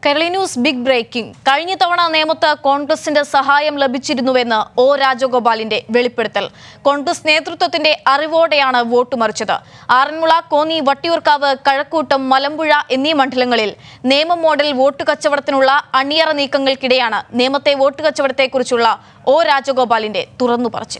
കേരളി news big breaking കഴിഞ്ഞ തവണ നേമത്ത് കോൺഗ്രസിന്റെ സഹായം ലഭിച്ചിരുന്നുവെന്ന് ഒ രാജഗോപാലിന്റെ വെളിപ്പെടുത്തൽ കോൺഗ്രസ് നേതൃത്വത്തിന്റെ അറിവോടെയാണ് വോട്ട് മറിച്ചത് ആറന്മുള കോന്നി വട്ടിയൂർക്കാവ് കഴക്കൂട്ടം മലമ്പുഴ എന്നീ മണ്ഡലങ്ങളിൽ നേമം മോഡൽ വോട്ട് കച്ചവടത്തിനുള്ള അണിയറ നീക്കങ്ങൾക്കിടെയാണ് നേമത്തെ വോട്ട് കച്ചവടത്തെക്കുറിച്ചുള്ള ഒ രാജഗോപാലിന്റെ തുറന്നു പറച്ചിൽ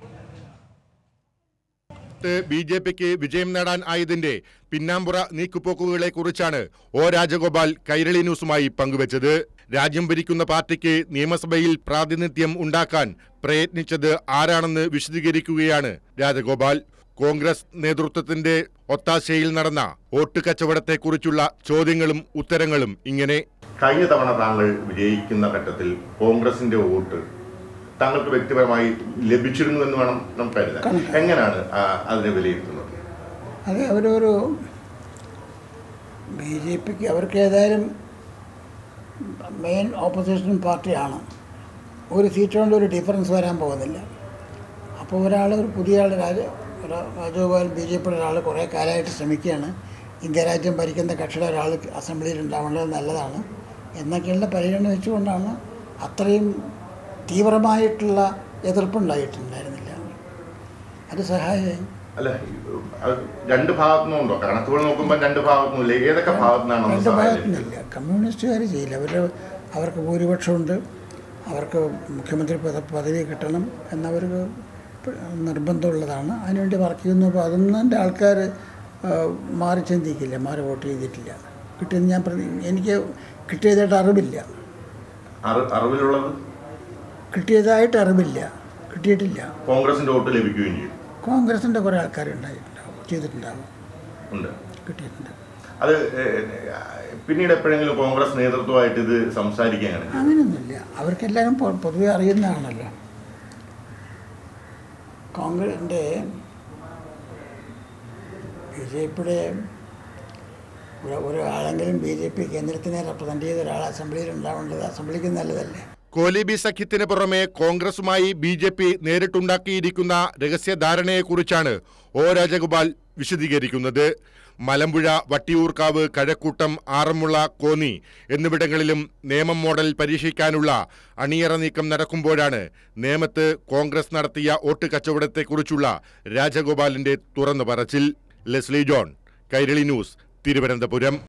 ബി ജെ പിക്ക് വിജയം നേടാൻ ആയതിന്റെ പിന്നാമ്പുറ നീക്കുപോക്കുകളെ കുറിച്ചാണ് ഒ രാജഗോപാൽ കൈരളി ന്യൂസുമായി പങ്കുവച്ചത് രാജ്യം ഭരിക്കുന്ന പാർട്ടിക്ക് നിയമസഭയിൽ പ്രാതിനിധ്യം ഉണ്ടാക്കാൻ പ്രയത്നിച്ചത് ആരാണെന്ന് വിശദീകരിക്കുകയാണ് രാജഗോപാൽ കോൺഗ്രസ് നേതൃത്വത്തിന്റെ ഒത്താശയിൽ നടന്ന വോട്ട് കച്ചവടത്തെക്കുറിച്ചുള്ള ചോദ്യങ്ങളും ഉത്തരങ്ങളും ഇങ്ങനെ കഴിഞ്ഞ തവണ താങ്കൾ വിജയിക്കുന്ന ഘട്ടത്തിൽ കോൺഗ്രസിന്റെ വോട്ട് താങ്കൾക്ക് വ്യക്തിപരമായി ലഭിച്ചിരുന്നു എന്ന് വേണം നമുക്ക് കരുതാൻ എങ്ങനെയാണ് ആ, അതിനെ വിലയിരുത്തുന്നത് അത് അവരൊരു ബി ജെ പിക്ക് അവർക്ക് ഏതായാലും മെയിൻ ഓപ്പോസിഷൻ പാർട്ടിയാണ് ഒരു സീറ്റ് കൊണ്ട് ഒരു ഡിഫറൻസ് വരാൻ പോകുന്നില്ല അപ്പോൾ ഒരാൾ ഒരു പുതിയ ആൾ രാജ ഒരു രാജഗോപാൽ ബി ജെ പിയുടെ ഒരാൾ കുറേ കാലമായിട്ട് ശ്രമിക്കുകയാണ് ഇന്ത്യ രാജ്യം ഭരിക്കുന്ന കക്ഷിയുടെ ഒരാൾ അസംബ്ലിയിൽ ഉണ്ടാവേണ്ടത് നല്ലതാണ് എന്നൊക്കെയുള്ള പരിഗണന വെച്ചുകൊണ്ടാണ് അത്രയും തീവ്രമായിട്ടുള്ള എതിർപ്പുണ്ടായിട്ടുണ്ടായിരുന്നില്ല അത് സഹായമായി അല്ല അത് രണ്ട് ഭാഗത്തുനിന്നും ഉണ്ടോ കണക്കുകൾ നോക്കുമ്പോൾ രണ്ട് ഭാഗത്തുനിന്നില്ല ഏതൊക്കെ ഭാഗത്തുനിന്നാണ് നമ്മൾ രണ്ട് സഹായം ഭാഗത്തുനിന്നില്ല കമ്മ്യൂണിസ്റ്റുകാർ ചെയ്യില്ല അവർ അവർക്ക് ഭൂരിപക്ഷമുണ്ട് അവർക്ക് മുഖ്യമന്ത്രി പദ പദവി കിട്ടണം എന്നവർക്ക് നിർബന്ധമുള്ളതാണ് അതിനുവേണ്ടി വർക്ക് ചെയ്യുന്നു അപ്പോൾ അതൊന്നും ആൾക്കാർ മാറി ചിന്തിക്കില്ല മാറി വോട്ട് ചെയ്തിട്ടില്ല കിട്ടിയെന്ന് ഞാൻ പ്രതി എനിക്ക് കിട്ടിയതായിട്ട് അറിവില്ല അറി- അറിവിലുള്ളത് കിട്ടിയതായിട്ട് അറിവില്ല കിട്ടിയിട്ടില്ല കോൺഗ്രസിന്റെ വോട്ട് ലഭിക്കുകയും ചെയ്യും കോൺഗ്രസിൻ്റെ കുറേ ആൾക്കാരുണ്ടായിട്ടുണ്ടാവും ചെയ്തിട്ടുണ്ടാവും ഉണ്ട് കിട്ടിയിട്ടുണ്ട് അത് ഏ, പിന്നീട് എപ്പോഴെങ്കിലും കോൺഗ്രസ് നേതൃത്വമായിട്ട് ഇത് സംസാരിക്കുകയാണ് അങ്ങനെയൊന്നുമില്ല അവർക്കെല്ലാവരും പൊ- പൊതുവെ അറിയുന്നതാണല്ലോ കോൺഗ്രസിൻ്റെ ബി ജെ പിയുടെ ഒരാളെങ്കിലും ബി ജെ പി കേന്ദ്രത്തിനെ റെപ്രസെൻ്റ് ചെയ്ത ഒരാൾ അസംബ്ലിയിൽ ഉണ്ടാവേണ്ടത് അസംബ്ലിക്ക് നല്ലതല്ലേ കോലിബി സഖ്യത്തിന് പുറമെ കോൺഗ്രസുമായി ബി ജെ പി നേരിട്ടുണ്ടാക്കിയിരിക്കുന്ന രഹസ്യധാരണയെക്കുറിച്ചാണ് ഒ രാജഗോപാൽ വിശദീകരിക്കുന്നത് മലമ്പുഴ വട്ടിയൂർക്കാവ് കഴക്കൂട്ടം ആറന്മുള കോന്നി എന്നിവിടങ്ങളിലും നേമം മോഡൽ പരീക്ഷിക്കാനുള്ള അണിയറ നീക്കം നടക്കുമ്പോഴാണ് നേമത്ത് കോൺഗ്രസ് നടത്തിയ വോട്ട് കച്ചവടത്തെക്കുറിച്ചുള്ള രാജഗോപാലിന്റെ തുറന്നു പറച്ചിൽ Leslie John Kairali news Thiruvananthapuram